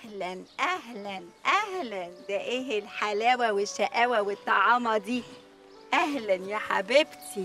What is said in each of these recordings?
اهلا اهلا اهلا ده ايه الحلاوه والشقاوه والطعامه دي اهلا يا حبيبتي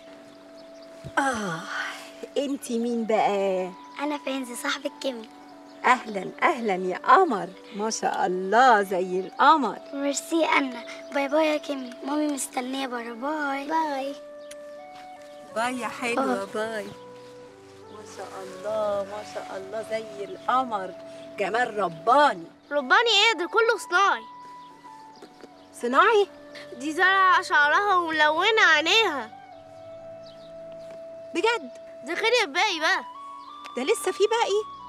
اه انتي مين بقى انا فانزي صاحبة كيمي اهلا اهلا يا قمر ما شاء الله زي القمر ميرسي انا باي باي يا كيمي مامي مستنيه برا باي باي باي يا حلوه باي ما شاء الله ما شاء الله زي القمر جمال رباني رباني ايه ده كله صناعي صناعي دي زرع شعرها وملونة عينيها بجد ده غير الباقي بقى ده لسه في باقي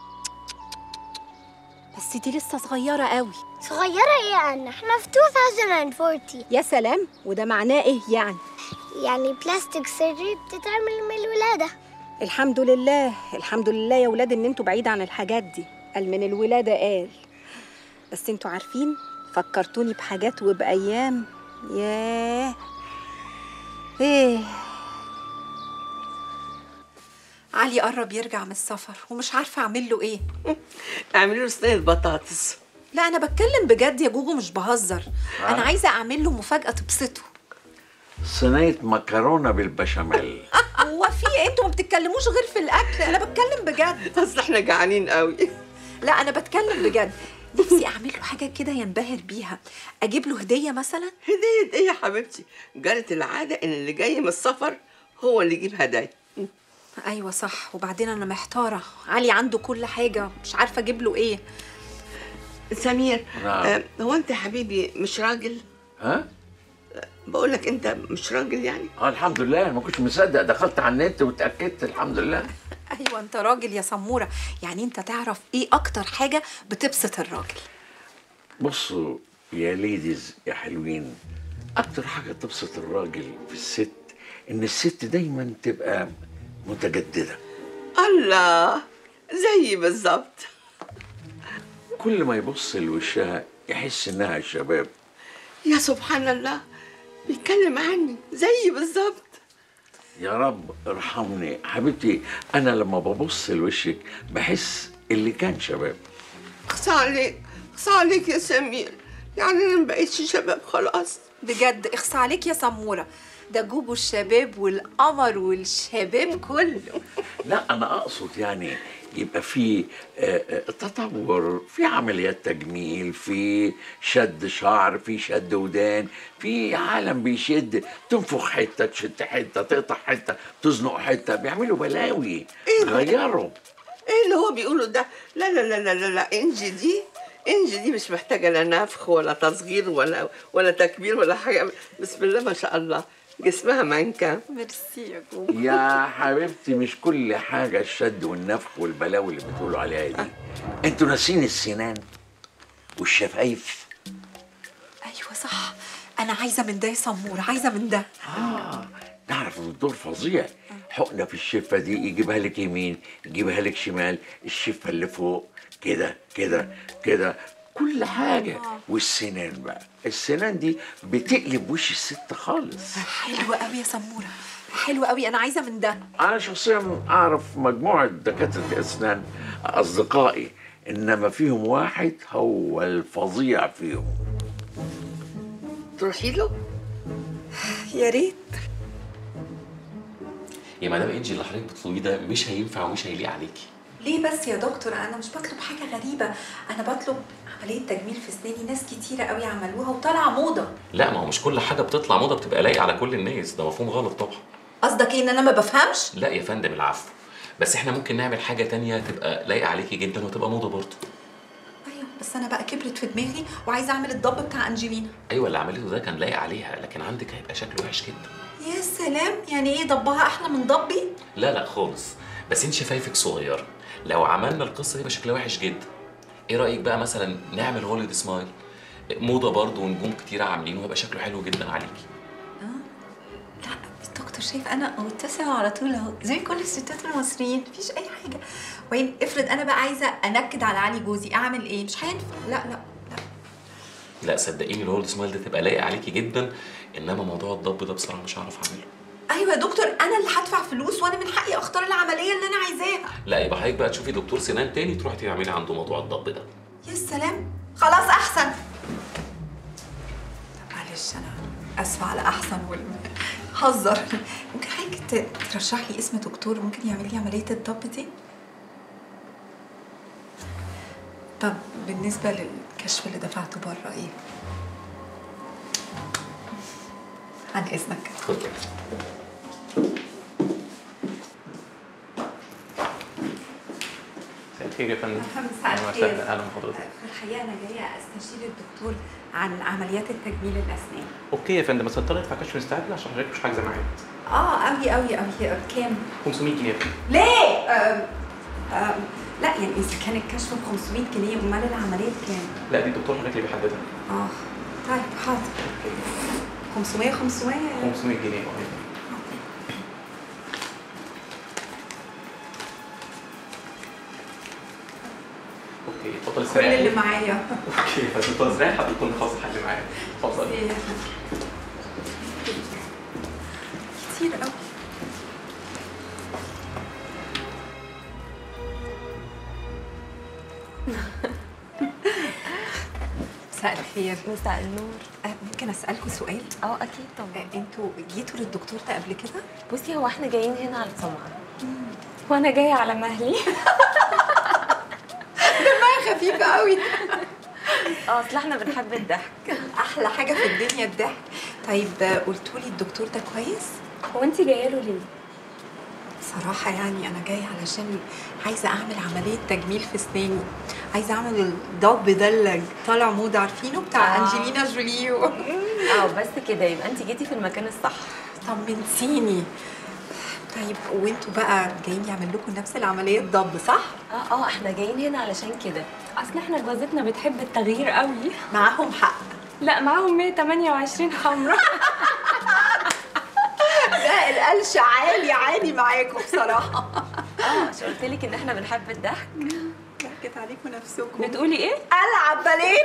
بس دي لسه صغيره قوي صغيرة ايه يا انا احنا في 2040 يا سلام وده معناه ايه يعني يعني بلاستيك سيرجري بتتعمل من الولادة الحمد لله الحمد لله يا ولاد ان انتوا بعيد عن الحاجات دي قال من الولاده قال بس انتوا عارفين فكرتوني بحاجات وبايام ياه ايه علي قرب يرجع من السفر ومش عارفه اعمل له ايه اعملي له صينيه بطاطس لا انا بتكلم بجد يا جوجو مش بهزر انا عايزه اعمل له مفاجاه تبسطه صينية مكرونة بالبشاميل هو في ايه انتوا ما بتتكلموش غير في الاكل انا بتكلم بجد اصل احنا جعانين قوي لا انا بتكلم بجد نفسي اعمل له حاجه كده ينبهر بيها اجيب له هديه مثلا هديه ايه يا حبيبتي جرت العاده ان اللي جاي من السفر هو اللي يجيب هدايا ايوه صح وبعدين انا محتاره علي عنده كل حاجه مش عارفه اجيب له ايه سمير نعم. آه هو انت يا حبيبي مش راجل ها؟ بقول لك انت مش راجل يعني اه الحمد لله ما كنتش مصدق دخلت على النت واتأكدت الحمد لله ايوه انت راجل يا سموره يعني انت تعرف ايه اكتر حاجه بتبسط الراجل بصوا يا ليديز يا حلوين أكتر حاجة تبسط الراجل في الست إن الست دايما تبقى متجددة الله زيي بالظبط كل ما يبص لوشها يحس إنها شباب يا سبحان الله بيتكلم عني زيي بالظبط يا رب ارحمني حبيبتي أنا لما ببص لوشك بحس اللي كان شباب اخصى عليك اخصى عليك يا سمير يعني انا مبقتش شباب خلاص بجد اخصى عليك يا سموره ده جوبو الشباب والقمر والشباب كله لا انا اقصد يعني يبقى في آه، آه، تطور في عمليات تجميل في شد شعر في شد ودان في عالم بيشد تنفخ حته تشد حته تقطع حته تزنق حته بيعملوا بلاوي غيروا ايه اللي هو بيقوله ده لا لا لا لا لا, لا. انجي دي انجي دي مش محتاجه لا نفخ ولا تصغير ولا ولا تكبير ولا حاجه بسم الله ما شاء الله جسمها منكه ميرسي يا جوجو يا حبيبتي مش كل حاجه الشد والنفخ والبلاوي اللي بتقولوا عليها دي انتوا ناسين السنان والشفايف ايوه صح انا عايزه من ده يا سموره عايزه من ده آه تعرف الدكتور فظيع حقنة في الشفة دي يجيبها لك يمين يجيبها لك شمال الشفة اللي فوق كده كده كده كل حاجة والسنان بقى السنان دي بتقلب وش الست خالص حلوه قوي يا سموره حلوه قوي انا عايزه من ده أنا شخصيا أعرف مجموعة دكاترة أسنان أصدقائي إنما فيهم واحد هو الفظيع فيهم تروحي له يا ريت يا مدام انجي اللي حضرتك بتطلبيه ده مش هينفع ومش هيليق عليكي ليه بس يا دكتور انا مش بطلب حاجه غريبه انا بطلب عمليه تجميل في اسناني ناس كتيره قوي عملوها وطالعه موضه لا ما هو مش كل حاجه بتطلع موضه بتبقى لايقه على كل الناس ده مفهوم غلط طبعا قصدك ايه ان انا ما بفهمش لا يا فندم العفو بس احنا ممكن نعمل حاجه تانية تبقى لايقه عليكي جدا وتبقى موضه برضه ايوه بس انا بقى كبرت في دماغي وعايزه اعمل الضب بتاع انجلينا ايوه اللي عملته ده كان لايق عليها لكن عندك هيبقى شكله وحش جدا يا سلام يعني ايه ضبها احلى من ضبي لا لا خالص بس انت شفايفك صغيره لو عملنا القصه دي يبقى شكلها وحش جدا ايه رايك بقى مثلا نعمل هوليد سمايل موضه برضه ونجوم كتير عاملينه ويبقى شكله حلو جدا عليكي لا الدكتور شايف انا مبتسمه على طول اهو زي كل الستات المصريين مفيش اي حاجه وين افرض انا بقى عايزه انكد على علي جوزي اعمل ايه مش هينفع لا لا لا لا صدقيني الهوليد سمايل ده تبقى لايق عليكي جدا انما موضوع الضب ده بصراحه مش هعرف اعمله ايوه يا دكتور انا اللي هدفع فلوس وانا من حقي اختار العمليه اللي انا عايزاها لا يبقى حضرتك بقى تشوفي دكتور سنان تاني تروحي تعملي عنده موضوع الضب ده يا سلام خلاص احسن طب معلش انا اسفه على احسن وال هزر ممكن حضرتك ت- ترشح لي اسم دكتور ممكن يعمل لي عمليه الضب دي طب بالنسبه للكشف اللي دفعته بره ايه عن اذنك اتفضل مساء الخير يا فندم مساء أهلا الخير. وسهلا اهلا بحضرتك في الحقيقه انا جايه استشير الدكتور عن عمليات التجميل الاسنان اوكي يا فندم بس هضطر ادفع كشف مستعجل عشان حضرتك مش حاجزه معايا اه قوي قوي قوي كام 500 جنيه يا فندم ليه أم أم لا يعني اذا كان الكشف ب 500 جنيه امال العمليه بكام لا دي الدكتور حضرتك اللي بيحددها اه طيب حاضر 500 500 500 جنيه اه اوكي اتفضل كل استريح اللي معايا اوكي بس اتفضل استريح هتكون خلاص حل معايا اتفضل كتير قوي مساء الخير مساء النور أه، ممكن اسالكم سؤال اه اكيد طبعا أه، انتوا جيتوا للدكتور ده قبل كده بصي هو احنا جايين هنا على سمعة وانا جايه على مهلي خفيف قوي اه اصل احنا بنحب الضحك احلى حاجه في الدنيا الضحك طيب قلتوا لي الدكتور ده كويس هو انت جايه له ليه صراحة يعني أنا جاية علشان عايزة أعمل عملية تجميل في أسناني عايزة أعمل الضب ده اللي طالع موضة عارفينه بتاع آه. أنجلينا جولي و... اه بس كده يبقى انت جيتي في المكان الصح طمنتيني طيب وانتوا بقى جايين يعمل لكم نفس العملية الضب صح؟ اه اه احنا جايين هنا علشان كده اصل احنا جوازتنا بتحب التغيير قوي معاهم حق لا معاهم 128 حمرا لا القلش عالي عالي معاكم بصراحة اه مش قلت لك ان احنا بنحب الضحك ضحكت عليكم نفسكم بتقولي ايه ألعب باليه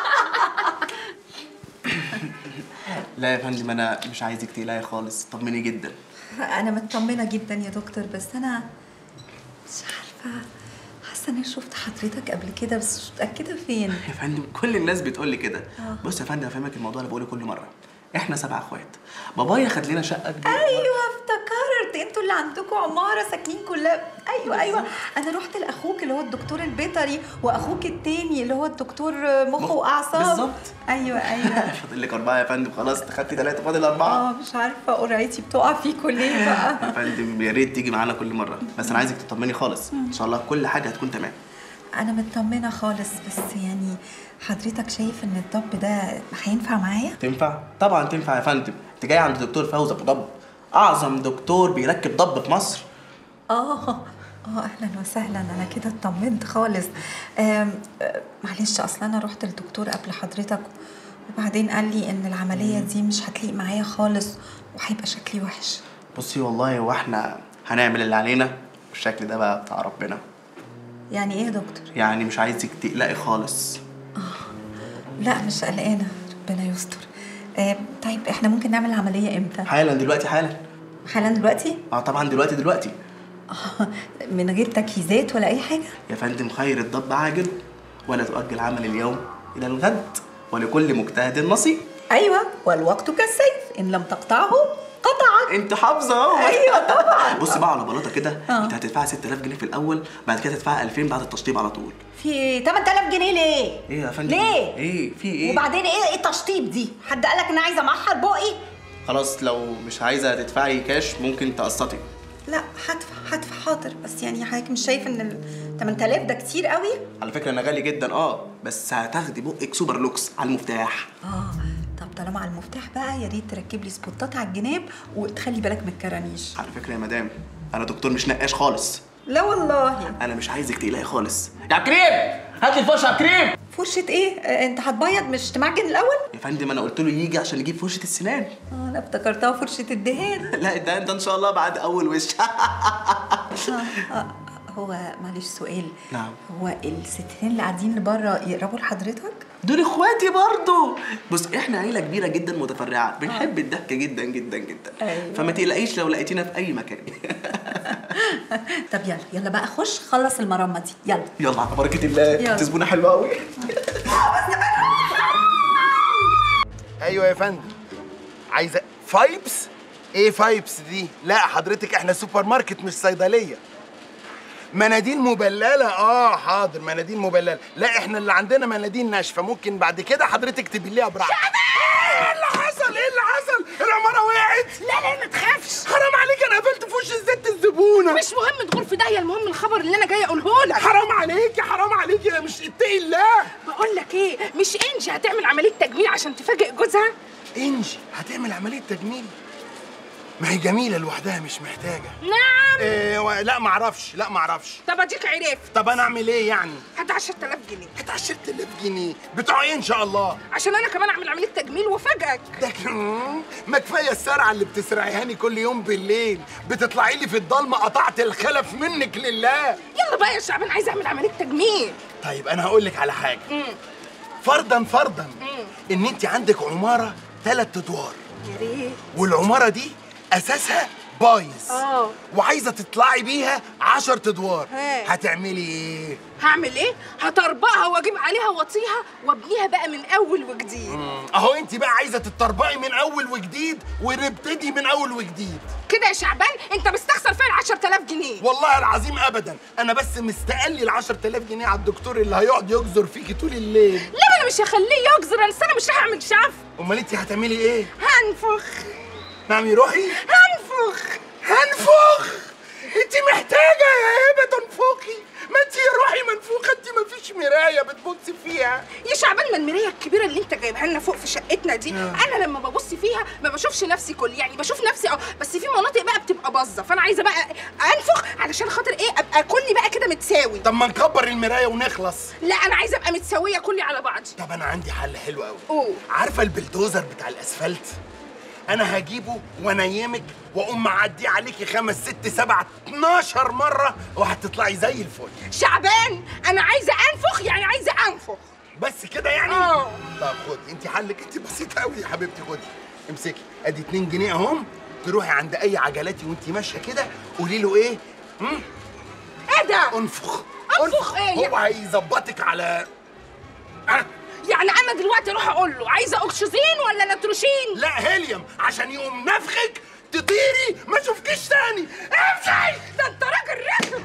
لا يا فندم انا مش عايزك تقلقي خالص طمني جدا انا مطمنه جدا يا دكتور بس انا مش عارفه حاسه اني شفت حضرتك قبل كده بس مش متاكده فين يا فندم كل الناس بتقول لي كده آه. بص يا فندم افهمك الموضوع اللي بقوله كل مره احنا سبع اخوات بابايا خد لنا شقه كبيره ايوه افتكرت انتوا اللي عندكم عماره ساكنين كلها ايوه ايوه انا رحت لاخوك اللي هو الدكتور البيطري واخوك التاني اللي هو الدكتور مخ مخ- واعصاب بالظبط. ايوه ايوه فاضل لك اربعه يا فندم خلاص انت خدتي ثلاثه فاضل اربعه اه مش عارفه قرعتي بتقع فيكوا ليه بقى يا فندم يا ريت تيجي معانا كل مره بس انا عايزك تطمني خالص ان شاء الله كل حاجه هتكون تمام انا مطمنه خالص بس يعني حضرتك شايف ان الضب ده هينفع معايا تنفع طبعا تنفع يا فندم انت جاي عند دكتور فوزي ابو ضب اعظم دكتور بيركب ضب في مصر اه اه اهلا وسهلا انا كده اطمنت خالص آم، آه، معلش اصل انا رحت للدكتور قبل حضرتك وبعدين قال لي ان العمليه دي مش هتليق معايا خالص وهيبقى شكلي وحش بصي والله هو احنا هنعمل اللي علينا والشكل ده بقى بتاع ربنا يعني ايه يا دكتور يعني مش عايزك تقلقي خالص لا مش قلقانه ربنا يستر آه طيب احنا ممكن نعمل العمليه امتى حالا دلوقتي حالا حالا دلوقتي اه طبعا دلوقتي دلوقتي آه من غير تجهيزات ولا اي حاجه يا فندم خير الضب عاجل ولا تؤجل عمل اليوم الى الغد ولكل مجتهد نصيب ايوه والوقت كالسيف ان لم تقطعه قطعك انت حافظه اهو ايوه طبعا بصي بقى على بلاطه كده آه. انت هتدفعي 6000 جنيه في الاول بعد كده تدفعي 2000 بعد التشطيب على طول في 8000 جنيه ليه ايه يا فندم ليه ايه في ايه وبعدين ايه ايه التشطيب دي حد قالك ان انا عايزه امحر بقي خلاص لو مش عايزه تدفعي كاش ممكن تقسطي لا هدفع هدفع حاضر بس يعني حضرتك مش شايف ان ال 8000 ده كتير قوي على فكره انا غالي جدا اه بس هتاخدي بقك سوبر لوكس على المفتاح اه طب طالما على المفتاح بقى يا ريت تركب لي سبوتات على الجناب وتخلي بالك من الكرانيش على فكره يا مدام انا دكتور مش نقاش خالص لا والله انا مش عايزك تقلقي خالص يا عبد الكريم هات لي الفرشه يا عبد الكريم فرشه ايه آه، انت هتبيض مش تمعجن الاول يا فندم انا قلت له يجي عشان يجيب فرشه السنان اه انا افتكرتها فرشه الدهان لا ده انت ان شاء الله بعد اول وش آه، هو معلش سؤال نعم. هو الستين اللي قاعدين اللي بره يقربوا لحضرتك دول اخواتي برضو بص احنا عيله كبيره جدا متفرعه بنحب الضحك جدا جدا جدا أيوة. فما تقلقيش لو لقيتينا في اي مكان طب يلا يلا بقى خش خلص المرمى دي يلا يلا على بركه الله يلا. انت زبونه حلوه قوي ايوه يا فندم عايزه فايبس ايه فايبس دي لا حضرتك احنا سوبر ماركت مش صيدليه مناديل مبلله اه حاضر مناديل مبلله لا احنا اللي عندنا مناديل ناشفه ممكن بعد كده حضرتك تبليها براحتك ايه اللي حصل ايه اللي حصل العماره وقعت لا لا ما تخافش حرام عليك انا قفلت في وش الزيت الزبونه مش مهم تغور في داهيه المهم الخبر اللي انا جايه اقوله لك حرام عليكي حرام عليكي يا مش اتقي الله بقول لك ايه مش انجي هتعمل عمليه تجميل عشان تفاجئ جوزها انجي هتعمل عمليه تجميل ما هي جميله لوحدها مش محتاجه نعم إيه و... لا معرفش لا معرفش طب اديك عرفت طب انا اعمل ايه يعني هات 10000 جنيه هات 10000 جنيه بتوع ايه ان شاء الله عشان انا كمان اعمل عمليه تجميل وافاجئك ده ك- ما كفايه السرعه اللي بتسرعيهاني كل يوم بالليل بتطلعي لي في الضلمه قطعت الخلف منك لله يلا بقى يا شعبان عايزه اعمل عمليه تجميل طيب انا هقول لك على حاجه فرضا فرضا ان انت عندك عماره ثلاث ادوار يا ريت والعماره دي اساسها بايظ اه وعايزه تطلعي بيها 10 ادوار ها. هتعملي ايه هعمل ايه هطربقها واجيب عليها واطيها وابنيها بقى من اول وجديد اهو انت بقى عايزه تتربعي من اول وجديد ونبتدي من اول وجديد كده يا شعبان انت مستخسر فيا ال 10000 جنيه والله العظيم ابدا انا بس مستقلي ال 10000 جنيه على الدكتور اللي هيقعد يجزر فيكي طول الليل لا انا مش هخليه يجزر انا أنا مش هعمل شف امال انت هتعملي ايه هنفخ نعم روحي هنفخ هنفخ انت محتاجه يا هبه تنفخي ما انت يا روحي منفوخه انت ما فيش مرايه بتبصي فيها يا شعبان ما المرايه الكبيره اللي انت جايبها لنا فوق في شقتنا دي انا لما ببص فيها ما بشوفش نفسي كل يعني بشوف نفسي اه بس في مناطق بقى بتبقى باظه فانا عايزه بقى انفخ علشان خاطر ايه ابقى كلي بقى كده متساوي طب ما نكبر المرايه ونخلص لا انا عايزه ابقى متساويه كلي على بعضي طب انا عندي حل حلو قوي قول عارفه البلدوزر بتاع الاسفلت انا هجيبه وانيمك واقوم معديه عليكي خمس ست سبع 12 مره وهتطلعي زي الفل شعبان انا عايزه انفخ يعني عايزه انفخ بس كده يعني اه طب خد انت حلك انت بسيطه قوي يا حبيبتي خدي امسكي ادي 2 جنيه اهم تروحي عند اي عجلاتي وانت ماشيه كده قولي له ايه هم؟ ايه ده انفخ انفخ ايه هو هيظبطك على آه. يعني انا دلوقتي اروح اقول له عايزه اكسجين ولا نيتروجين لا هيليوم عشان يقوم نفخك تطيري ما اشوفكيش تاني امشي ده انت راجل رخم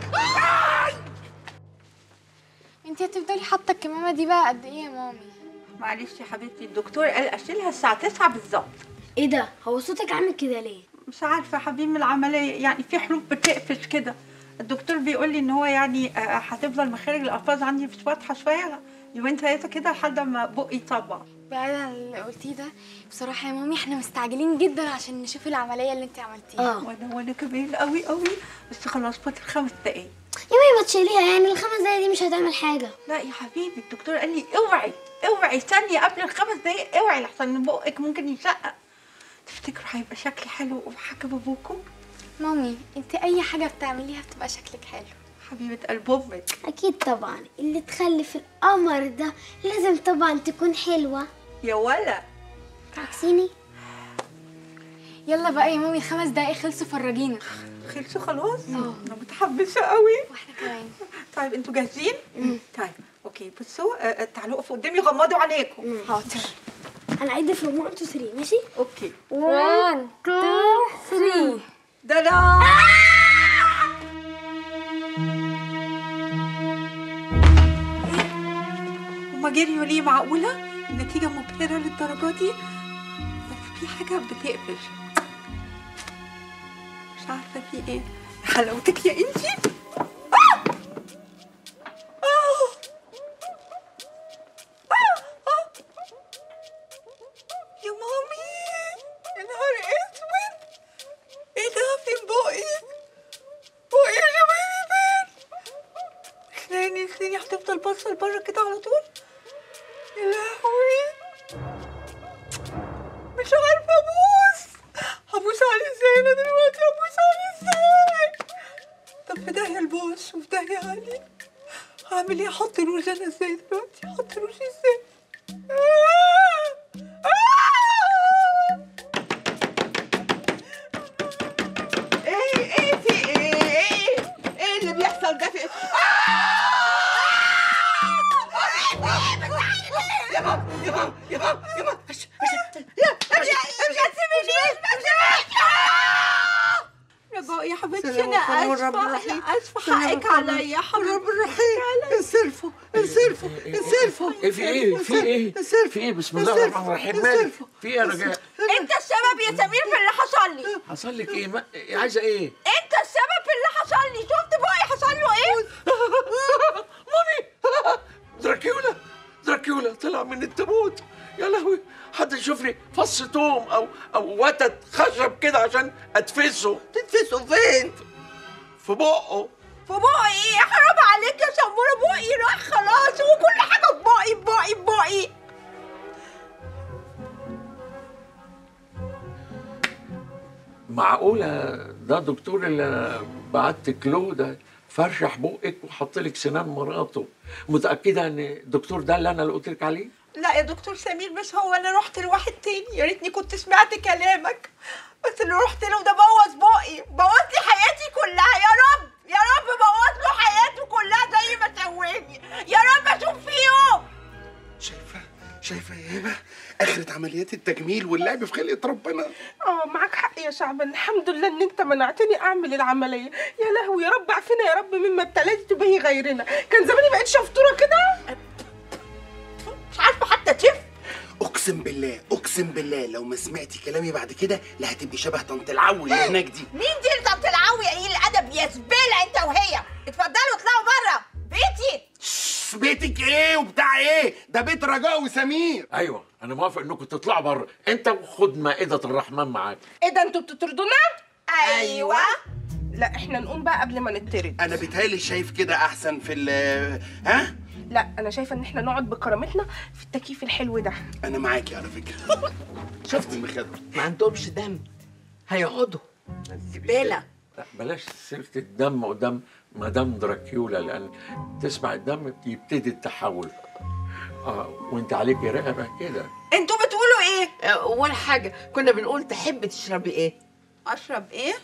انت هتفضلي حاطه الكمامه دي بقى قد ايه يا مامي معلش يا حبيبتي الدكتور قال اشيلها الساعه 9 بالظبط ايه ده هو صوتك عامل كده ليه مش عارفه يا حبيبي من العمليه يعني في حروف بتقفش كده الدكتور بيقول لي ان هو يعني آه، هتفضل مخارج الالفاظ عندي مش واضحه شويه يومين ثلاثه كده لحد ما بقي يطبق بعد عن اللي قلتيه ده بصراحه يا مامي احنا مستعجلين جدا عشان نشوف العمليه اللي انت عملتيها وانا وانا كمان قوي قوي بس خلاص فاضل خمس دقايق يا مامي ما تشيليها يعني الخمس دقايق دي مش هتعمل حاجه لا يا حبيبي الدكتور قال لي اوعي اوعي ثانيه قبل الخمس دقايق اوعي لحسن بقك ممكن يشقق تفتكروا هيبقى شكلي حلو وحاجه ابوكم مامي انت اي حاجه بتعمليها بتبقى شكلك حلو حبيبه قلب امك اكيد طبعا اللي تخلف القمر ده لازم طبعا تكون حلوه يا ولا عكسيني يلا بقى يا مامي الخمس دقايق خلصوا فرجينا خلصوا خلاص انا متحمسه قوي واحنا كمان طيب انتوا جاهزين طيب اوكي بصوا آه، آه، تعالوا اقفوا قدامي غمضوا عينيكم حاضر انا عد في 1 2 3 ماشي اوكي 1 2 3 ده لا هما جريوا ليه معقولة؟ النتيجة مبهرة للدرجة دي؟ بس في حاجة بتقفش مش عارفة في ايه حلاوتك يا انتي آه! آه! آه! آه! يا مامي يا نهار اسود ايه ده فين بقي بقي يا شبابي فين اسناني اسناني هتفضل باصه لبره كده على طول يا لهوي مش عارفه ابوس هبوس عليه ازاي انا دلوقتي هبوس عليه ازاي طب في داهيه البوس وفي داهيه علي هعمل ايه احط روج انا ازاي دلوقتي احط روج ازاي آه! آه! ايه ايه في ايه ايه يا حبيبتي سلام انا عليكم اسفه ورب الرحيم. انا اسفه سلام حقك عليكم. عليا يا حبيبتي رب الرحيم انصرفوا انصرفوا انصرفوا ايه في ايه في ايه في ايه بسم الله الرحمن الرحيم مالك في ايه يا رجاء انت السبب يا سمير في اللي حصل لي حصل لك ايه ما... عايزه ايه انت السبب في اللي حصل لي شفت بقى حصل له ايه مامي دراكيولا دراكيولا طلع من التابوت يا لهوي حد يشوف لي فص توم او او وتد خشب كده عشان اتفسه تتفسوا فين في بقه في بقي ايه حرام عليك يا سموره بقي راح خلاص وكل حاجه في بقي في بقي في بقي معقولة ده دكتور اللي بعتك له ده فرشح بقك وحط لك سنان مراته متأكدة ان الدكتور ده اللي انا اللي قلت لك عليه؟ لا يا دكتور سمير بس هو انا رحت لواحد تاني يا ريتني كنت سمعت كلامك بس اللي رحت له ده بوظ بقي بوظ لي حياتي كلها يا رب يا رب بوظ له حياته كلها زي ما سواني يا رب اشوف فيه يوم شايفه شايفه يا هبه اخرة عمليات التجميل واللعب في خلقه ربنا اه معاك حق يا شعبان الحمد لله ان انت منعتني اعمل العمليه يا لهوي يا رب عافينا يا رب مما ابتليت به غيرنا كان زماني بقيت شفطوره كده مش عارفه حتى تف اقسم بالله اقسم بالله لو ما سمعتي كلامي بعد كده لا هتبقي شبه طنط العو اللي هناك دي مين دي اللي طب تلعوي قليل الادب يا زباله انت وهي اتفضلوا اطلعوا بره بيتي شش، بيتك ايه وبتاع ايه ده بيت رجاء وسمير ايوه انا موافق انكم تطلعوا بره انت وخد مائدة الرحمن معاك ايه ده انتوا بتطردونا ايوه لا احنا نقوم بقى قبل ما نطرد انا بيتهيألي شايف كده احسن في ال ها لا انا شايفه ان احنا نقعد بكرامتنا في التكييف الحلو ده انا معاكي على فكره شفت المخدة ما عندهمش دم هيقعدوا زباله لا بلاش سيرة الدم قدام مدام دراكيولا لان تسمع الدم يبتدي التحول اه وانت عليكي رقبه كده انتوا بتقولوا ايه آه، ولا حاجه كنا بنقول تحبي تشربي ايه اشرب ايه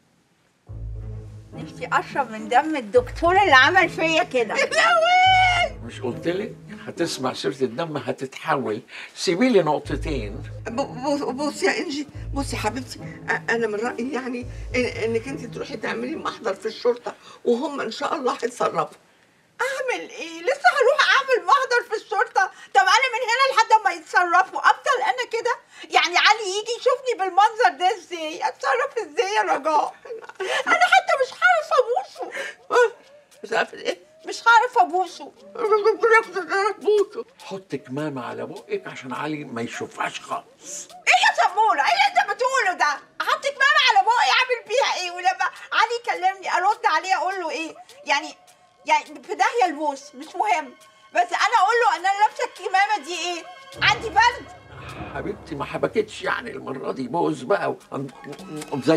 نفسي اشرب من دم الدكتور اللي عمل فيا كده مش قلت لك هتسمع سيرة الدم هتتحول سيبي لي نقطتين بص بص يا انجي بصي يا حبيبتي أ- انا من رايي يعني إن- انك انت تروحي تعملي محضر في الشرطه وهم ان شاء الله هيتصرفوا اعمل ايه لسه هروح اعمل محضر في الشرطه طب انا من هنا لحد ما يتصرفوا افضل انا كده يعني علي يجي يشوفني بالمنظر ده ازاي اتصرف ازاي يا رجاء انا حتى مش هعرف ابوسه مش عارفه ايه مش هعرف ابوسه بوسه حط كمامة على بقك عشان علي ما يشوفهاش خالص ايه يا سموره ايه اللي انت بتقوله ده احط كمامه على بقي اعمل بيها ايه ولما علي يكلمني ارد عليه اقول له ايه يعني يعني في داهيه البوس مش مهم بس انا اقول له انا لابسه الكمامه دي ايه عندي برد حبيبتي ما حبكتش يعني المرة دي بوز بقى زي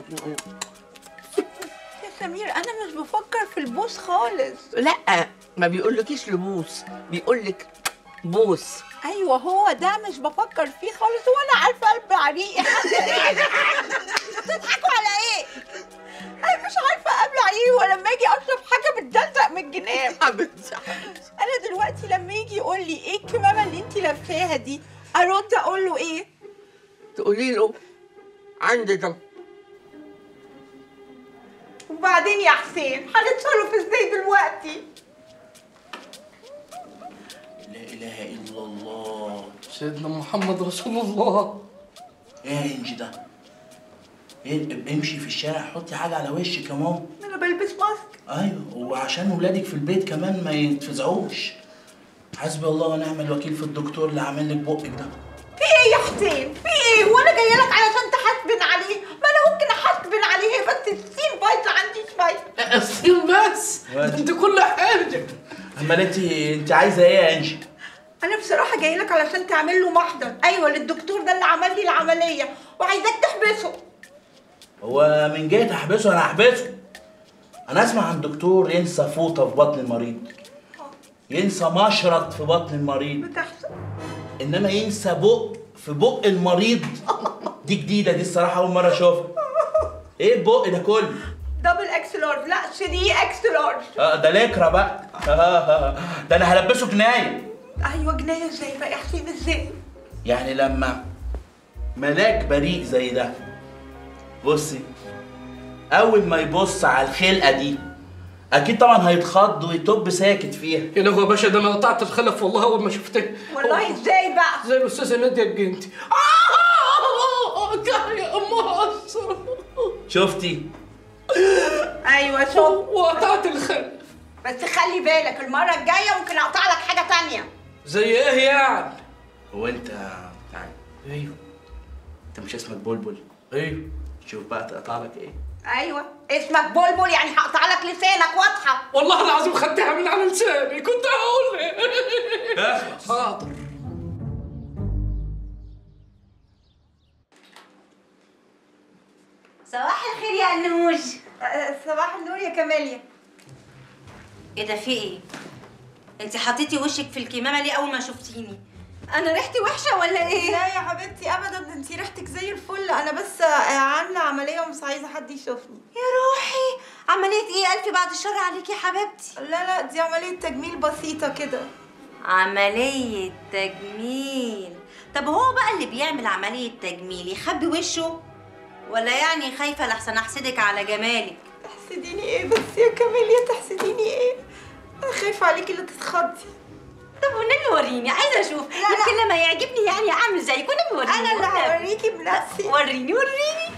يا سمير انا مش بفكر في البوس خالص لا ما بيقولكيش لبوس بيقولك بوس ايوه هو ده مش بفكر فيه خالص وانا عارفه قلب عريق بتضحكوا على ايه انا مش عارفه قبل عريق ولما اجي اشرب حاجه بتدلدق من الجناب حبيبتي انا دلوقتي لما يجي يقول لي ايه الكمامه اللي انت لابساها دي ارد اقول له ايه تقولي له عندي دم وبعدين يا حسين هنتصرف ازاي دلوقتي لا اله الا الله سيدنا محمد رسول الله ايه يا انجي ده إيه امشي في الشارع حطي حاجه على وشك يا ماما انا بلبس ماسك ايوه وعشان ولادك في البيت كمان ما يتفزعوش حسبي الله ونعم الوكيل في الدكتور اللي عامل لك بقك ده في ايه يا حسين في ايه وانا جايه لك علشان تحاسبن عليه ما انا ممكن احاسبن عليه بس السين بايظه عندي شويه السين بس انت كل حاجه امال انت انت عايزه ايه يا انجي انا بصراحه جاي لك علشان تعمل له محضر ايوه للدكتور ده اللي عمل لي العمليه وعايزاك تحبسه هو من جهه احبسه انا احبسه انا اسمع عن دكتور ينسى فوطه في بطن المريض ينسى مشرط في بطن المريض بتحصل انما ينسى بق في بق المريض دي جديده دي الصراحه اول مره اشوفها ايه البق ده كله دبل اكس لارج لا 3 اكس لارج اه ده لكرة بقى آه ده انا هلبسه جنايه ايوه جنيه ازاي بقى يا حسين ازاي يعني لما ملاك بريء زي ده بصي اول ما يبص على الخلقه دي اكيد طبعا هيتخض ويطب ساكت فيها يا لهوي يا باشا ده انا قطعت الخلف والله اول ما شفتها والله ازاي بقى زي الاستاذه ناديه الجندي آه يا مصر شفتي ايوه شوف وقطعت الخلف بس خلي بالك المره الجايه ممكن اقطع لك حاجه تانية زي ايه يعني هو انت تعال ايوه انت مش اسمك بلبل ايوه شوف بقى تقطع لك ايه ايوه اسمك بلبل يعني هقطع لك لسانك واضحه والله العظيم خدتها من على لساني كنت هقول لك حاضر صباح الخير يا انوش صباح النور يا كماليا ايه ده في ايه انت حطيتي وشك في الكمامه ليه اول ما شفتيني انا ريحتي وحشه ولا ايه لا يا حبيبتي ابدا ده انتي ريحتك زي الفل انا بس آه، عامله عمليه ومش عايزه حد يشوفني يا روحي عمليه ايه الف بعد الشر عليكي يا حبيبتي لا لا دي عمليه تجميل بسيطه كده عمليه تجميل طب هو بقى اللي بيعمل عمليه تجميل يخبي وشه ولا يعني خايفه لحسن احسدك على جمالك تحسديني ايه بس يا كماليا تحسديني ايه انا خايفه عليكي لا تتخضي طب والنبي وريني عايزه اشوف يمكن لما يعجبني يعني اعمل زيك والنبي وريني انا اللي والنبي. هوريكي بنفسي وريني وريني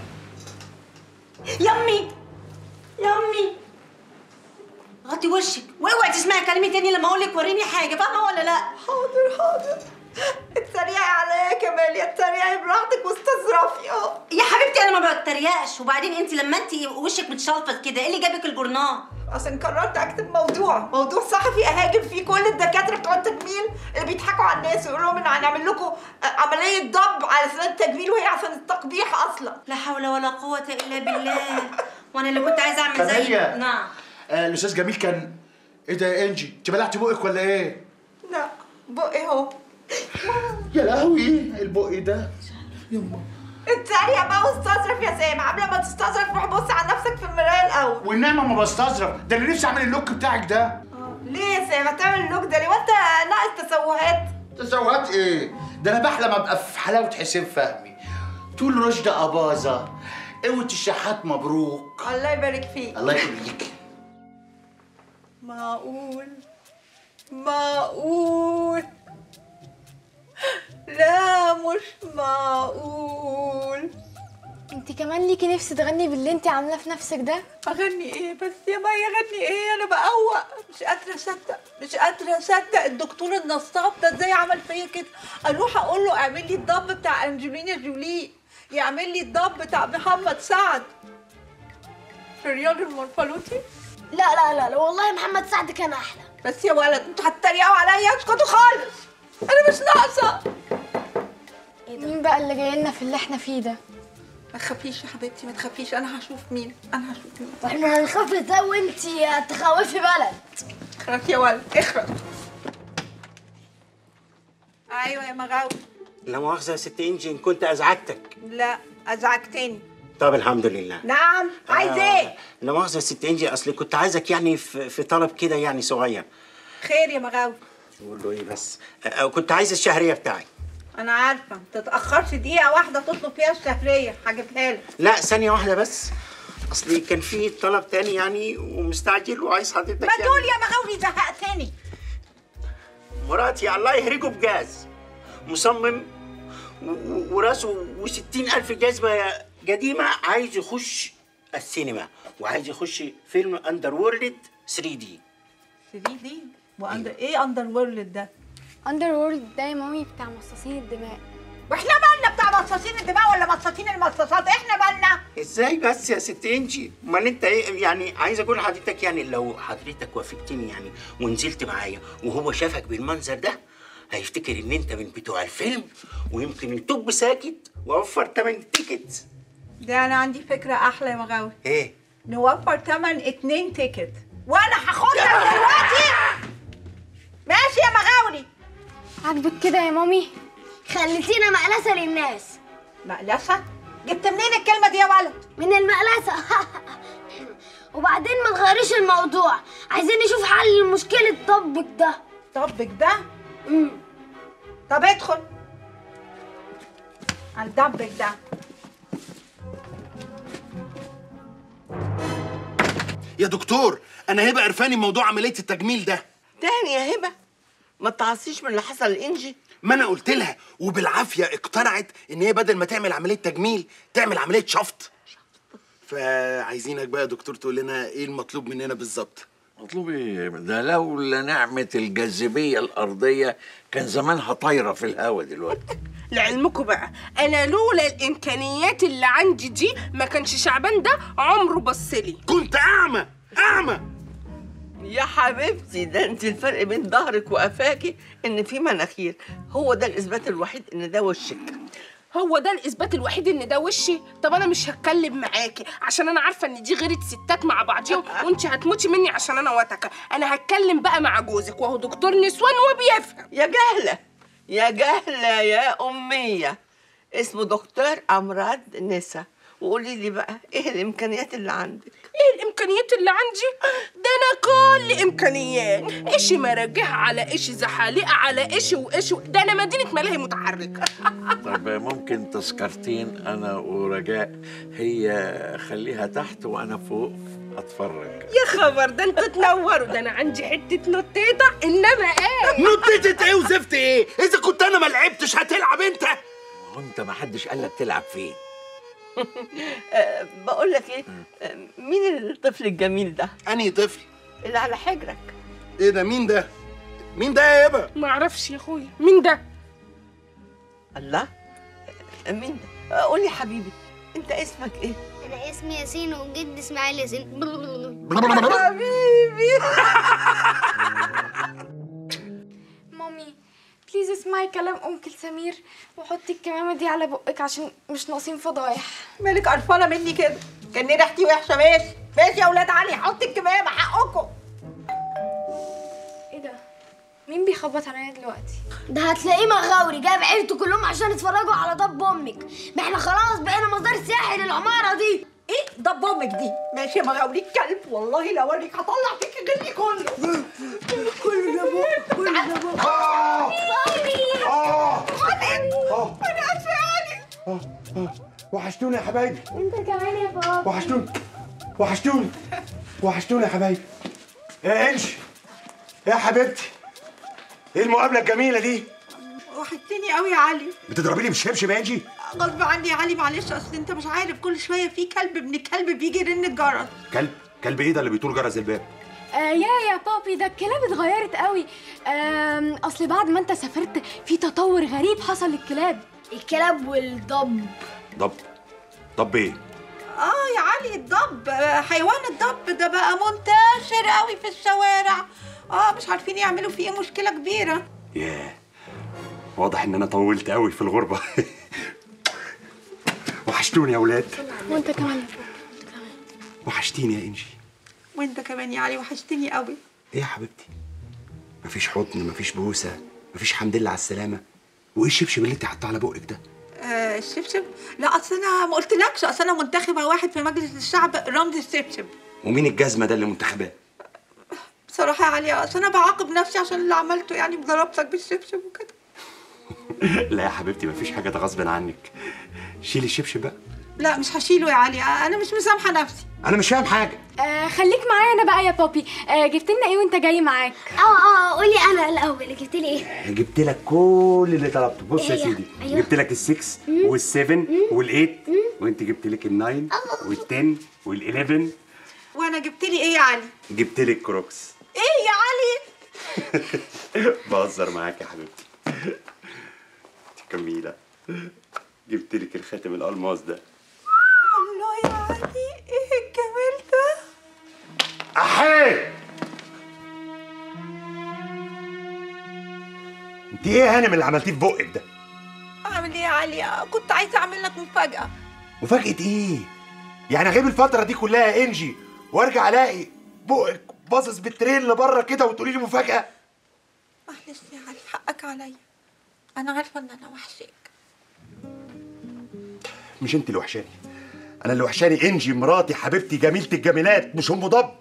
يمي يمي غطي وشك واوعي تسمعي كلامي تاني لما اقول لك وريني حاجه فاهمه ولا لا حاضر حاضر اتريقي عليا يا كماليا اتريقي براحتك واستظرفي اه يا حبيبتي انا ما بتريقش وبعدين انت لما انت وشك متشلفط كده ايه اللي جابك الجورنال عشان قررت اكتب موضوع موضوع صحفي اهاجم فيه كل الدكاتره بتوع التجميل اللي بيضحكوا على الناس ويقولوا لهم ان هنعمل لكم عمليه ضب على سنه التجميل وهي عشان التقبيح اصلا لا حول ولا قوه الا بالله وانا اللي كنت عايزه اعمل زي كماليا. نعم آه الاستاذ جميل كان ايه ده يا انجي انت بلعتي بقك ولا ايه لا بقي اهو يا لهوي البق ده يما اتريق بقى واستظرف يا سامع قبل ما تستظرف روح بص على نفسك في المرايه الاول والنعمه ما بستظرف ده اللي نفسي اعمل اللوك بتاعك ده ليه يا سامع تعمل اللوك ده ليه وانت ناقص تسوهات تسوقات ايه ده انا بحلم ابقى في حلاوه حسين فهمي طول رشدة أباظة قوة الشحات مبروك الله يبارك فيك الله يخليك معقول معقول لا مش معقول انت كمان ليكي نفس تغني باللي انت عاملاه في نفسك ده اغني ايه بس يا ماي اغني ايه انا بقوق مش قادره اصدق مش قادره اصدق الدكتور النصاب ده ازاي عمل فيا كده اروح اقول له اعمل لي الضب بتاع انجلينا جولي يعمل لي الضب بتاع محمد سعد في رياض المنفلوطي لا لا لا لا والله محمد سعد كان احلى بس يا ولد انتوا هتتريقوا عليا اسكتوا خالص انا مش ناقصه مين بقى اللي جاي لنا في اللي احنا فيه ده ما تخافيش يا حبيبتي ما تخافيش انا هشوف مين انا هشوف مين واحنا هنخاف ده وانتي هتخوفي بلد اخرس يا ولد اخرس ايوه يا مغاوي لا مؤاخذة يا ست انجي ان كنت ازعجتك لا ازعجتني طب الحمد لله نعم عايز ايه لا مؤاخذة يا ست انجي اصلي كنت عايزك يعني في, في طلب كده يعني صغير خير يا مغاوي تقول له ايه بس آه، كنت عايز الشهرية بتاعي انا عارفه ما تتاخرش دقيقه واحده تطلب فيها الشهريه هجيبها لك لا ثانية واحدة بس اصلي كان في طلب تاني يعني ومستعجل وعايز حضرتك ما يعني تقول يا مغاوي زهقتني مراتي الله يهرجه بجاز مصمم و- و- وراسه وستين ألف جزمة قديمة عايز يخش السينما وعايز يخش فيلم أندر وورلد 3 دي 3 دي واندر ايه اندر وورلد ده اندر وورلد ده يا مامي بتاع مصاصين الدماء واحنا مالنا بتاع مصاصين الدماء ولا مصاصين المصاصات احنا مالنا ازاي بس يا ست انجي امال انت ايه يعني عايز اقول لحضرتك يعني لو حضرتك وافقتني يعني ونزلت معايا وهو شافك بالمنظر ده هيفتكر ان انت من بتوع الفيلم ويمكن يطب ساكت ووفر تمن التيكت ده انا عندي فكره احلى يا مغاوي ايه نوفر تمن اتنين تيكت وانا هاخدها دلوقتي ماشي يا مغاوري عاجبك كده يا مامي خليتينا مقلسه للناس مقلسه جبت منين الكلمه دي يا ولد من المقلسه وبعدين ما تغيريش الموضوع عايزين نشوف حل لمشكله طبك ده طبك ده طب ادخل على الدبك ده يا دكتور انا هبه قرفاني موضوع عمليه التجميل ده تاني يا هبه ما تعصيش من اللي حصل لانجي ما انا قلت لها وبالعافيه اقتنعت ان هي بدل ما تعمل عمليه تجميل تعمل عمليه شفط فعايزينك بقى يا دكتور تقول لنا ايه المطلوب مننا بالظبط مطلوب ايه ده لولا نعمة الجاذبية الأرضية كان زمانها طايرة في الهوا دلوقتي لعلمكم بقى انا لولا الامكانيات اللي عندي دي ما كانش شعبان ده عمره بصلي كنت اعمى اعمى يا حبيبتي ده انت الفرق بين ظهرك وقفاكي ان في مناخير هو ده الاثبات الوحيد ان ده وشك هو ده الاثبات الوحيد ان ده وشي طب انا مش هتكلم معاكي عشان انا عارفه ان دي غيرة ستات مع بعضيهم وانت هتموتي مني عشان انا وتكه انا هتكلم بقى مع جوزك وهو دكتور نسوان وبيفهم يا جهله يا جهله يا اميه اسمه دكتور امراض نسا وقولي لي بقى ايه الامكانيات اللي عندك ايه الامكانيات اللي عندي ده انا كل امكانيات اشي مراجع على اشي زحاليق على اشي واشي ده انا مدينه ملاهي متحركه طب ممكن تذكرتين أنا ورجاء هي خليها تحت وأنا فوق أتفرج يا خبر ده انتوا تنوروا ده انا عندي حته نوتيتا انما ايه نطيتة ايه وزفت ايه اذا كنت انا ما لعبتش هتلعب انت وأنت ما حدش قالك تلعب فين أه بقول لك ايه أه مين الطفل الجميل ده انهي طفل اللي على حجرك ايه ده مين ده مين ده يا هبه ما اعرفش يا اخويا مين ده الله أه مين ده أه قول لي حبيبي انت اسمك ايه انا اسمي ياسين وجدي اسماعيل ياسين حبيبي مامي بليز اسمعي كلام انكل سمير وحطي الكمامه دي على بقك عشان مش ناقصين فضايح مالك قرفانه مني كده كان ريحتي وحشه ماشي ماشي يا اولاد علي حطي الكمامه حقكم ايه ده مين بيخبط عليا دلوقتي ده هتلاقيه مغاوري جايب عيلته كلهم عشان يتفرجوا على ضب امك ما احنا خلاص بقينا مزار سياحي للعماره دي ايه ضب امك دي ماشي يا مغاوري الكلب والله لو اوريك هطلع فيك غلي كله كله ده بق كله ده بق انا اسفه يا علي وحشتوني يا حبايبي انت كمان يا بابا وحشتوني وحشتوني وحشتوني يا حبايبي يا انش يا حبيبتي ايه المقابله الجميله دي وحشتني قوي يا علي بتضربي لي بالشبشب يا انجي غصب عني يا علي معلش اصل انت مش عارف كل شويه في كلب ابن الكلب بيجي يرن الجرس كلب كلب ايه ده اللي بيطول جرس الباب آه يا يا بابي ده الكلاب اتغيرت قوي آم، اصل بعد ما انت سافرت في تطور غريب حصل للكلاب الكلاب والضب ضب ضب ايه اه يا علي الضب آه، حيوان الضب ده بقى منتشر قوي في الشوارع اه مش عارفين يعملوا فيه إيه، مشكله كبيره ياه واضح ان انا طولت قوي في الغربه وحشتوني يا اولاد وانت كمان وحشتيني يا انجي وانت كمان يا علي وحشتني قوي ايه يا حبيبتي مفيش حضن مفيش بوسه مفيش حمد لله على السلامه وايه الشبشب اللي انت حاطاه على بقك ده آه الشبشب لا اصل انا ما قلتلكش اصل انا منتخبه واحد في مجلس الشعب رمز الشبشب ومين الجزمه ده اللي منتخباه بصراحه يا علي اصل انا بعاقب نفسي عشان اللي عملته يعني ضربتك بالشبشب وكده لا يا حبيبتي مفيش حاجه ده غصب عنك شيلي الشبشب بقى لا مش هشيله يا علي انا مش مسامحه نفسي انا مش فاهم حاجه آه خليك معايا انا بقى يا بابي آه جبت لنا ايه وانت جاي معاك اه اه قولي انا الاول جبت لي ايه جبت لك كل اللي طلبته بص يا إيه؟ سيدي أيوة. جبت لك السكس والسفن والايت وانت جبت لك الناين والتن والاليفن وانا جبت لي ايه يا علي جبت لك كروكس ايه يا علي بهزر معاك يا حبيبتي انت جميله جبت لك الخاتم الالماس ده الله يا علي ايه الجمال ده احي انت ايه يا هانم اللي عملتيه في بقك ده اعمل ايه يا علي آه، كنت عايزه اعمل لك مفاجاه مفاجأة ايه؟ يعني اغيب الفترة دي كلها يا انجي وارجع الاقي بقك باصص بالتريل لبره كده وتقولي لي مفاجأة؟ معلش يا علي حقك عليا انا عارفه ان انا وحشاك مش انت اللي وحشاني انا اللي وحشاني انجي مراتي حبيبتي جميلة الجميلات مش ام ضب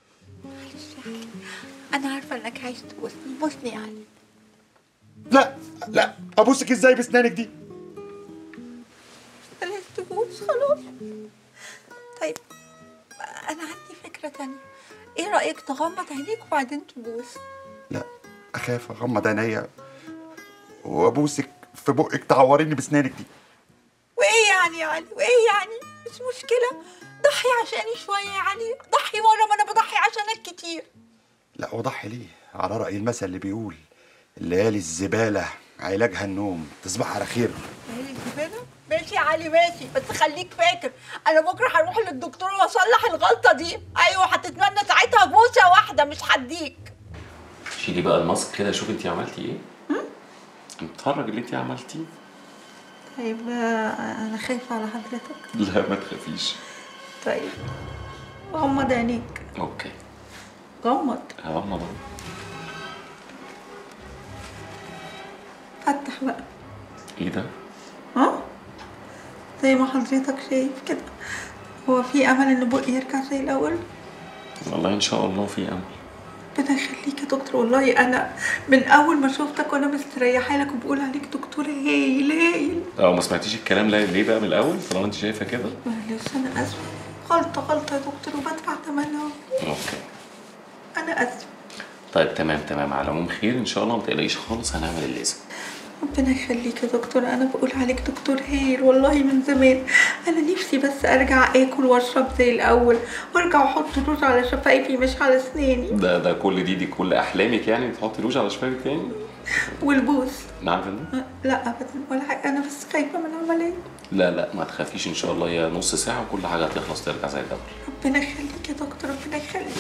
انا عارفه انك عايز تبوسني بوسني يا علي لا لا ابوسك ازاي بسنانك دي؟ بلاش تبوس خلاص طيب انا عندي فكره تانية ايه رايك تغمض عينيك وبعدين تبوس لا اخاف اغمض عينيا وابوسك في بقك تعوريني بسنانك دي وايه يعني يا علي وايه يعني مش مشكله ضحي عشاني شويه يا علي ضحي مره ما انا بضحي عشانك كتير لا وضحي ليه على رأي المثل اللي بيقول الليالي الزبالة علاجها النوم تصبح على خير ماشي كده ماشي يا علي ماشي بس خليك فاكر انا بكره هروح للدكتور واصلح الغلطه دي ايوه هتتمنى ساعتها بوسه واحده مش هديك شيلي بقى الماسك كده شوفي انت عملتي ايه نتفرج اللي انت عملتيه طيب آه، انا خايفه على حضرتك لا ما تخافيش طيب غمض عينيك اوكي غمض غمض فتح بقى ايه ده ها زي ما حضرتك شايف كده هو في امل ان بقي يرجع زي الاول والله ان شاء الله في امل ربنا يخليك يا دكتور والله انا من اول ما شفتك وانا مستريحه لك وبقول عليك دكتور هايل هايل اه ما سمعتيش الكلام لا ليه بقى من الاول طالما انت شايفه كده معلش انا اسفه غلطه غلطه يا دكتور وبدفع ثمنها اوكي انا اسفه طيب تمام تمام على العموم خير ان شاء الله ما تقلقيش خالص هنعمل اللازم ربنا يخليك يا دكتور انا بقول عليك دكتور هايل والله من زمان انا نفسي بس ارجع اكل واشرب زي الاول وارجع احط روج على شفايفي مش على اسناني ده ده كل دي دي كل احلامك يعني تحطي روج على شفايفك تاني والبوس نعم يا فندم لا ابدا ولا حاجه انا بس خايفه من العمليه لا لا ما تخافيش ان شاء الله هي نص ساعه وكل حاجه هتخلص ترجع زي الاول ربنا يخليك يا دكتور ربنا يخليك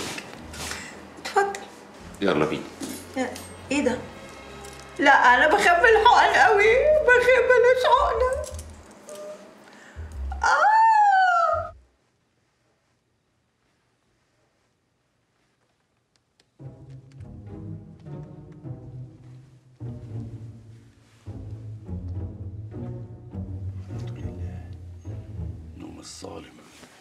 يلا بينا يا- ايه ده لا انا بخاف من الحقن قوي بخاف بلاش حقنه آه. نوم الظالم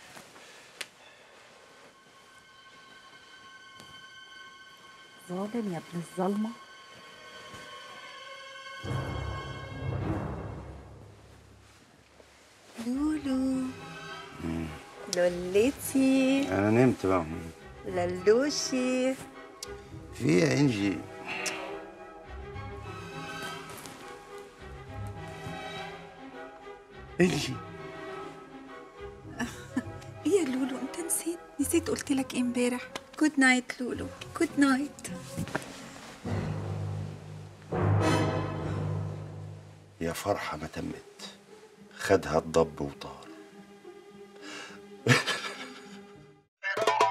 ظالم يا ابن الظلمه لولو لولتي انا نمت بقى للوشي في ايه يا انجي انجي ايه يا لولو انت نسيت نسيت قلت لك ايه امبارح جود نايت لولو جود نايت يا فرحة ما تمت خدها الضب وطار